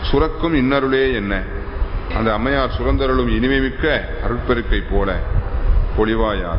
சுரக்கும் இன்னருளே என்ன அந்த அம்மையார் சுரந்தருளும் இனிமைமிக்க அருட்பெருக்கை போல பொழிவாயாக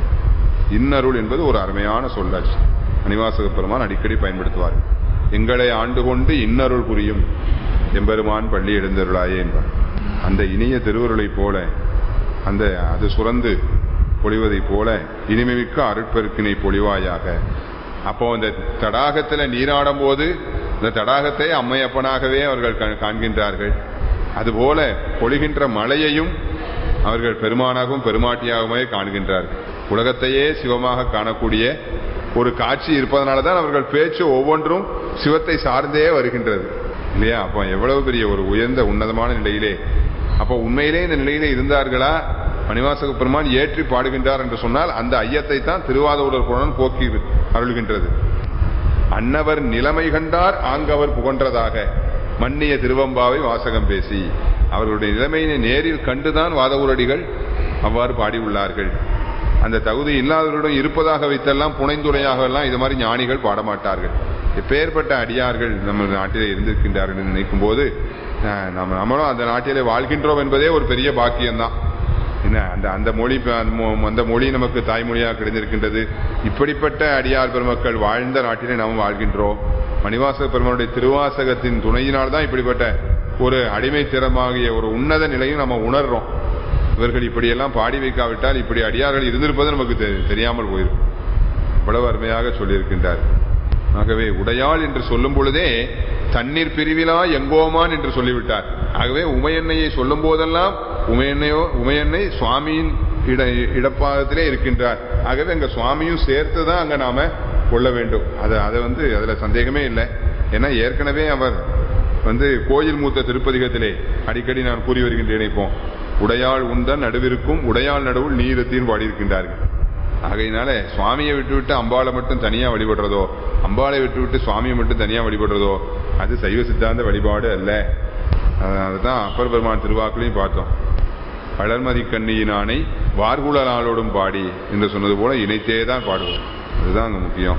இன்னருள் என்பது ஒரு அருமையான சொல்லாட்சி மணிவாசக பெருமான் அடிக்கடி பயன்படுத்துவார் எங்களை ஆண்டு கொண்டு இன்னருள் புரியும் எம்பெருமான் பள்ளி எழுந்தருளாயே என்பார் அந்த இனிய திருவருளைப் போல அந்த அது சுரந்து பொழிவதைப் போல இனிமைமிக்க அருட்பெருக்கினை பொழிவாயாக அப்போ இந்த தடாகத்தில் நீராடும் போது இந்த தடாகத்தை அம்மையப்பனாகவே அவர்கள் கா- காண்கின்றார்கள் அதுபோல பொழிகின்ற மலையையும் அவர்கள் பெருமானாகவும் பெருமாட்டியாகவே காண்கின்றார்கள் உலகத்தையே சிவமாக காணக்கூடிய ஒரு காட்சி இருப்பதனால தான் அவர்கள் பேச்சு ஒவ்வொன்றும் சிவத்தை சார்ந்தே வருகின்றது இல்லையா அப்போ எவ்வளவு பெரிய ஒரு உயர்ந்த உன்னதமான நிலையிலே அப்போ உண்மையிலே இந்த நிலையிலே இருந்தார்களா மணிவாசக பெருமான் ஏற்றி பாடுகின்றார் என்று சொன்னால் அந்த ஐயத்தை தான் திருவாதூரர் புலன் போக்கி அருள்கின்றது அன்னவர் நிலைமை கண்டார் ஆங்கவர் புகன்றதாக மன்னிய திருவம்பாவை வாசகம் பேசி அவர்களுடைய நிலைமையினை நேரில் கண்டுதான் வாதவூரடிகள் அவ்வாறு பாடியுள்ளார்கள் அந்த தகுதி இல்லாதவர்களிடம் இருப்பதாக வைத்தெல்லாம் புனைந்துரையாக எல்லாம் இது மாதிரி ஞானிகள் பாடமாட்டார்கள் எப்பேற்பட்ட அடியார்கள் நம்ம நாட்டிலே இருந்திருக்கின்றார்கள் என்று நினைக்கும் போது அஹ், நம்ம நம்மளும் அந்த நாட்டிலே வாழ்கின்றோம் என்பதே ஒரு பெரிய பாக்கியம்தான் என்ன அந்த அந்த மொழி ப- அந்த மொ- அந்த மொழி நமக்கு தாய்மொழியாக கிடைந்திருக்கின்றது இப்படிப்பட்ட அடியார் பெருமக்கள் வாழ்ந்த நாட்டிலே நாம் வாழ்கின்றோம் மணிவாசக பெருமானுடைய திருவாசகத்தின் துணையினால் தான் இப்படிப்பட்ட ஒரு அடிமைத்திறமாகிய ஒரு உன்னத நிலையும் நம்ம உணர்றோம் இவர்கள் இப்படியெல்லாம் பாடி வைக்காவிட்டால் இப்படி அடியார்கள் இருந்திருப்பது நமக்கு தெ- தெரியாமல் போயிருக்கும் இவ்வளவு அருமையாக சொல்லியிருக்கின்றார் ஆகவே உடையாள் என்று சொல்லும் பொழுதே தண்ணீர் பிரிவிலா எங்கோமான் என்று சொல்லிவிட்டார் ஆகவே உமையன்னையை சொல்லும் போதெல்லாம் உமையன்னையோ உமையன்னை சுவாமியின் இட இடப்பாகத்திலே இருக்கின்றார் ஆகவே அங்க சுவாமியும் சேர்த்து தான் அங்க நாம கொள்ள வேண்டும் அது அதை வந்து அதுல சந்தேகமே இல்லை ஏன்னா ஏற்கனவே அவர் வந்து கோயில் மூத்த திருப்பதிகத்திலே அடிக்கடி நான் கூறி வருகின்றேன் இப்போ உடையாள் உந்தன் நடுவிற்கும் உடையாள் நடுவுள் நீரத்தின் பாடியிருக்கின்றார்கள் ஆகையினால சுவாமியை விட்டுவிட்டு அம்பாளை மட்டும் தனியா வழிபடுறதோ அம்பாளை விட்டுவிட்டு சுவாமியை மட்டும் தனியா வழிபடுறதோ அது சைவ சித்தாந்த வழிபாடு அல்ல அஹ் அதுதான் அப்பர் பெருமான் திருவாக்குலையும் பார்த்தோம் வளர்மதி கண்ணியினானை வார்குழலாளோடும் பாடி என்று சொன்னது போல இணைத்தே தான் பாடுவோம் அதுதான் அங்க முக்கியம்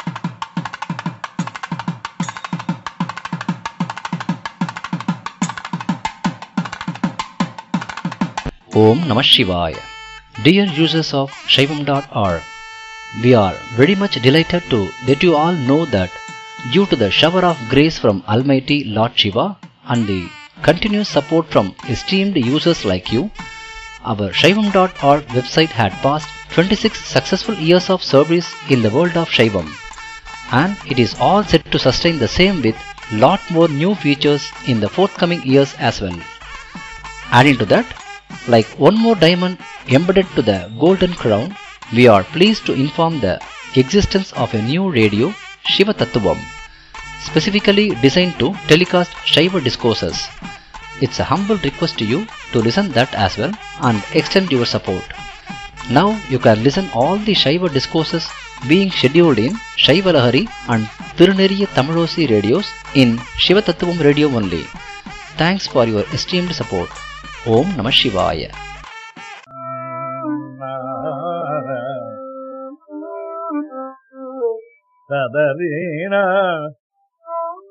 Om Namah Shivaya. Dear users of Shaivam.org, we are very much delighted to let you all know that due to the shower of grace from Almighty Lord Shiva and the continuous support from esteemed users like you, our Shaivam.org website had passed 26 successful years of service in the world of Shaivam and it is all set to sustain the same with lot more new features in the forthcoming years as well. Adding to that, like one more diamond embedded to the golden crown, we are pleased to inform the existence of a new radio, Shiva Tattvam, specifically designed to telecast Shiva discourses. It's a humble request to you to listen that as well and extend your support. Now you can listen all the Shiva discourses being scheduled in Shiva Lahari and Tiruneriya Tamilosi radios in Shiva Tattvam radio only. Thanks for your esteemed support. Om Namah Shivaya. ததரீன